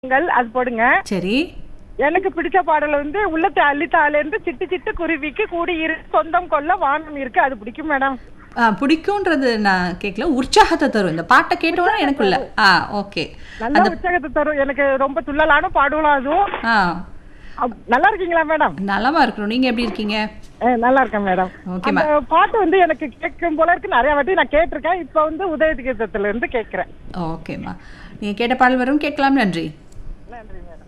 ங்கள் அது போடுங்க சரி எனக்கு பிடிச்ச பாடல் வந்து உள்ளத்தை அள்ளித்தால இருந்து சிட்டு சிட்டு குருவிக்கு கூடி இரு சொந்தம் கொல்ல வானம் இருக்கு அது பிடிக்கும் மேடம் ஆ, பிடிக்கும்ன்றது நான் கேட்கல உற்சாகத்தை தரும் இந்த பாட்டை கேட்டோன்னா எனக்குள்ள ஆ ஓகே நல்ல உற்சாகத்தை தரும் எனக்கு ரொம்ப துள்ளலான பாடுவலாம் அதுவும் ஆ அப்- நல்லா இருக்கீங்களா மேடம் நலமா இருக்கணும் நீங்க எப்படி இருக்கீங்க அஹ், நல்லா இருக்கேன் மேடம் ஓகே அந்த பாட்டு வந்து எனக்கு கேட்கும் போல இருக்கு நிறைய வாட்டி நான் கேட்டிருக்கேன் இப்ப வந்து உதயகீதத்துல இருந்து கேட்கிறேன் ஓகேம்மா நீங்க கேட்ட பாடல் வரும் கேட்கலாம் நன்றி நன்றி மேடம்